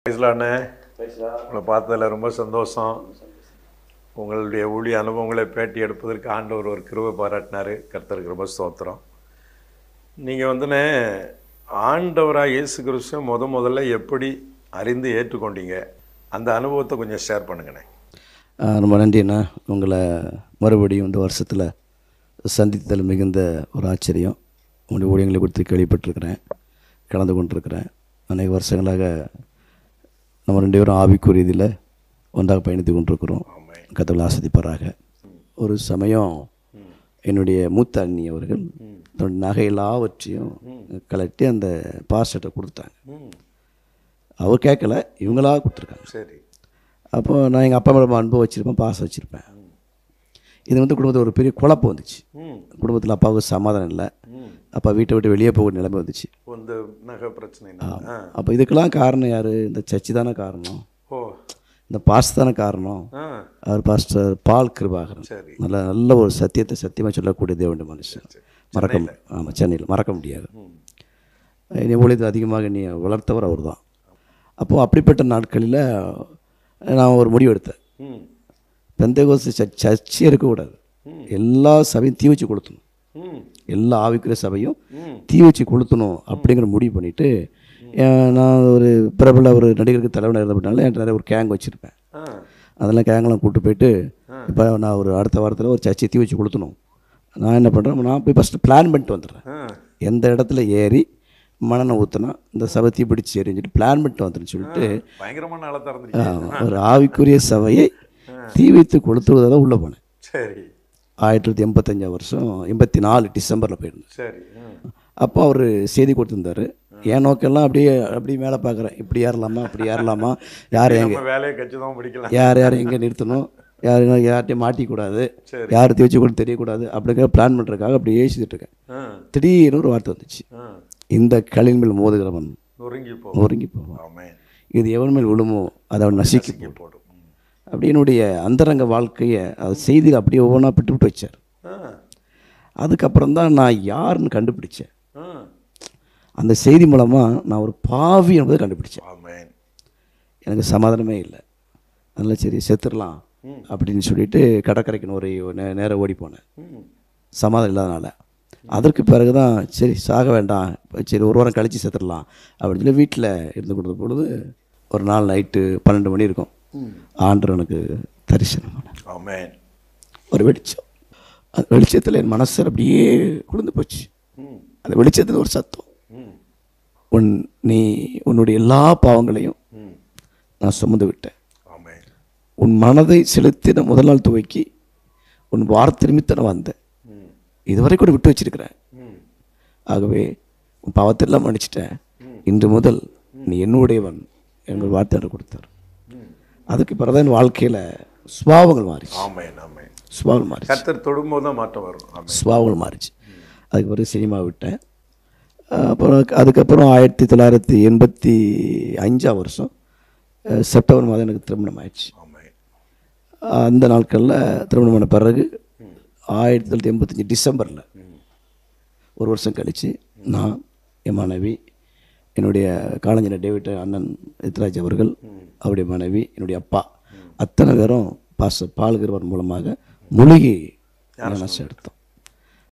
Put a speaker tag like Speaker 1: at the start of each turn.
Speaker 1: பேசலாண்ணே உங்களை பார்த்ததில் ரொம்ப சந்தோஷம் உங்களுடைய ஊழிய அனுபவங்களை பேட்டி எடுப்பதற்கு ஆண்டவர் ஒரு கிருபை பாராட்டினார் கர்த்தருக்கு ரொம்ப ஸ்தோத்திரம் நீங்கள் வந்துண்ணே ஆண்டவராக இயேசு கிறிஸ்துவ முத முதல்ல எப்படி அறிந்து ஏற்றுக்கொண்டீங்க அந்த அனுபவத்தை கொஞ்சம் ஷேர் பண்ணுங்கண்ணே
Speaker 2: ஆ, ரொம்ப நன்றிண்ணா உங்களை மறுபடியும் இந்த வருஷத்தில் சந்தித்தல் மிகுந்த ஒரு ஆச்சரியம் உங்களுடைய ஊழியங்களை குறித்து கேள்விப்பட்டிருக்கிறேன் கலந்து கொண்டிருக்கிறேன் அநேக வருஷங்களாக நம்ம ரெண்டு பேரும் ஆவிக்குரிய இதில் ஒன்றாக பயணித்து கொண்டிருக்கிறோம்
Speaker 1: ஆமாம்
Speaker 2: கத்தவில் ஆசதிப்பாராக ஒரு சமயம் என்னுடைய மூத்த அண்ணி அவர்கள் தன்னுடைய நகை எல்லாவற்றையும் கலட்டி அந்த பாஸ்டர்கிட்ட கொடுத்தாங்க
Speaker 1: ம்
Speaker 2: அவர் கேட்கல இவங்களா கொடுத்துருக்காங்க
Speaker 1: சரி
Speaker 2: அப்போ நான் எங்கள் அப்பா மேலே அன்பு வச்சுருப்பேன் பாசம் வச்சுருப்பேன் இது வந்து குடும்பத்தில் ஒரு பெரிய குழப்பம் வந்துச்சு
Speaker 1: ம்
Speaker 2: குடும்பத்தில் அப்பாவுக்கு சமாதானம் இல்லை
Speaker 1: ம்
Speaker 2: அப்பா வீட்டை விட்டு வெளியே போக நிலைமை வந்துச்சு
Speaker 1: இந்த நகை பிரச்சனை ஆ
Speaker 2: அப்போ இதுக்கெல்லாம் காரணம் யார் இந்த சர்ச்சு தானே காரணம்
Speaker 1: ஓ
Speaker 2: இந்த பாஸ்ட் தானே காரணம்
Speaker 1: ஆ
Speaker 2: அவர் பாஸ்டர் பால் கிருபாகரன்
Speaker 1: சரி
Speaker 2: நல்ல நல்ல ஒரு சத்தியத்தை சத்தியமாக சொல்லக்கூடிய தேவண்ட மனுஷன் மறக்க ஆமாம் சென்னையில் மறக்க முடியாது
Speaker 1: ம்
Speaker 2: என்னை ஊழியத்தை அதிகமாக நீ வளர்த்தவர் அவர் தான் அப்போது அப்படிப்பட்ட நாட்களில் நான் ஒரு முடிவு எடுத்தேன்
Speaker 1: ம்
Speaker 2: பெந்தகோஸ்து சர்ச் சர்ச்சே இருக்கக்கூடாது எல்லா சபையும் தீ வச்சு கொளுத்தணும்
Speaker 1: ம்
Speaker 2: எல்லா ஆவிக்குரிய சபையும்
Speaker 1: ம்
Speaker 2: தீ வச்சு கொளுத்தணும் அப்படிங்கிற முடிவு பண்ணிவிட்டு நான் ஒரு பிரபல ஒரு நடிகருக்கு தலைவனாக இருந்தபடினால என்கிட்ட நிறைய ஒரு கேங் வச்சுருப்பேன்
Speaker 1: ஆ
Speaker 2: அதெல்லாம் கேங்கெல்லாம் கூப்பிட்டு போயிட்டு இப்போ நான் ஒரு அடுத்த வாரத்தில் ஒரு சர்ச்சை தீ வச்சு கொளுத்தணும் நான் என்ன பண்ணுறேன் நான் போய் ஃபஸ்ட்டு பிளான் பண்ணிட்டு வந்துடுறேன்
Speaker 1: ஆ
Speaker 2: எந்த இடத்துல ஏறி மணனை ஊற்றினா இந்த சபை தீ பிடிச்சி எரிஞ்சிட்டு பிளான் பண்ணிட்டு வந்துன்னு சொல்லிட்டு
Speaker 1: பயங்கரமான ஆளை திறந்துருக்கீங்க
Speaker 2: ஆ, ஒரு ஆவிக்குரிய சபையை தீ வைத்து கொளுத்துவதாக தான் உள்ளே போனேன்
Speaker 1: சரி
Speaker 2: ஆயிரத்தி தொள்ளாயிரத்தி எண்பத்தஞ்சாம் வருஷம் எண்பத்தி நாலு டிசம்பரில் போயிருந்தேன்
Speaker 1: சரி ம்.
Speaker 2: அப்போ அவர் செய்தி கொடுத்துருந்தாரு என் நோக்கெல்லாம் அப்படியே அப்படியே மேலே பார்க்குறேன் இப்படி ஏறலாமா அப்படி ஏறலாமா யார் எங்கே
Speaker 1: நம்ம வேலையை கச்சிதமாக பிடிக்கலாம்
Speaker 2: யார் யார் எங்கே நிறுத்தணும் யார் யார்கிட்டையும் மாட்டிக்கூடாது
Speaker 1: சரி.
Speaker 2: யார் தீ வச்சு கூட தெரியக்கூடாது அப்படிங்கிற பிளான் பண்ணுறதுக்காக அப்படி ஏசிட்டு இருக்கேன்
Speaker 1: ஆ
Speaker 2: திடீர்னு ஒரு வார்த்தை வந்துச்சு
Speaker 1: ஆ
Speaker 2: இந்த களின் மேல் மோதுகிறவன்
Speaker 1: நொறுங்கி போ
Speaker 2: நொறுங்கி போவான்
Speaker 1: ஆமென்
Speaker 2: இது எவன் மேல் விழுமோ அதை அவன் நசுக்கி
Speaker 1: இங்கே போடும் ம்.
Speaker 2: அப்படி என்னுடைய அந்தரங்க வாழ்க்கையை அது செய்தி அப்படியே ஒவ்வொன்றா விட்டு விட்டு வச்சார்
Speaker 1: ஆ
Speaker 2: அதுக்கப்புறம் தான் நான் யாருன்னு கண்டுபிடிச்சேன்
Speaker 1: ஆ
Speaker 2: அந்த செய்தி மூலமாக நான் ஒரு பாவி என்பதை கண்டுபிடிச்சேன்
Speaker 1: ஆமென்
Speaker 2: எனக்கு சமாதானமே இல்லை அதனால் சரி செத்துடலாம் அப்படின்னு சொல்லிட்டு கடற்கரைக்கு ஒரு நே- நேரா ஓடி போனேன்
Speaker 1: ம்
Speaker 2: சமாதானம் இல்லாதனால அதற்கு பிறகு தான் சரி சாக வேண்டாம் இப்ப சரி ஒரு வாரம் கழித்து செத்துடலாம் அப்படின்னு சொல்லி வீட்டில் இருந்து கொடுத்த பொழுது ஒரு நாள் நைட்டு பன்னெண்டு மணி இருக்கும் ஆண்டவர் எனக்கு தரிசனமான
Speaker 1: ஆமென்
Speaker 2: ஒரு வெளிச்சம் அந்த வெளிச்சத்தில் என் மனசு அப்படியே குளிர்ந்து போச்சு
Speaker 1: ம்
Speaker 2: அந்த வெளிச்சத்தில் ஒரு சத்தம்
Speaker 1: ம்
Speaker 2: உன் நீ உன்னுடைய எல்லா பாவங்களையும்
Speaker 1: ம்
Speaker 2: நான் சுமந்து விட்டேன்
Speaker 1: ஆமென்
Speaker 2: உன் மனதை செலுத்தின முதல் நாள் துவக்கி உன் வார்த்தை நிமித்த நான் வந்தேன்
Speaker 1: ம்
Speaker 2: இதுவரை கூட விட்டு வச்சிருக்கிறேன்
Speaker 1: ம்
Speaker 2: ஆகவே உன் பாவத்தெல்லாம் மன்னிச்சிட்டேன் இன்று முதல் நீ என்னுடையவன் என்ற ஒரு வார்த்தை எனக்கு கொடுத்தார் அதுக்கு பிறகு என் வாழ்க்கையில் சுபாவங்கள் மாறிச்சு
Speaker 1: ஆமென் ஆமென்
Speaker 2: சுபாவங்கள் மாறிச்சு
Speaker 1: கர்த்தர் தொடும்போது தான் மாற்றம் வரும் ஆமென்
Speaker 2: சுபாவங்கள் மாறிச்சு அதுக்கு பிறகு சினிமா விட்டேன் அஹ் அப்புறம் அதுக்கப்புறம் ஆயிரத்தி தொள்ளாயிரத்தி எண்பத்தி அஞ்சாம் வருஷம் அஹ் செப்டம்பர் மாதம் எனக்கு திருமணம் ஆயிடுச்சு
Speaker 1: ஆமென்
Speaker 2: அந்த நாட்களில் திருமணமான பிறகு ஆயிரத்தி தொள்ளாயிரத்தி எண்பத்தஞ்சு டிசம்பரில் ஒரு வருஷம் கழித்து நான் என் மனைவி என்னுடைய காலஞ்சன டேவிட் அண்ணன் எத்ராஜ் அவர்கள் அவருடைய மனைவி என்னுடைய அப்பா அத்தனை பேரும் பாச பால்கிறவர் மூலமாக மூலிகை ஞானசம் எடுத்தோம்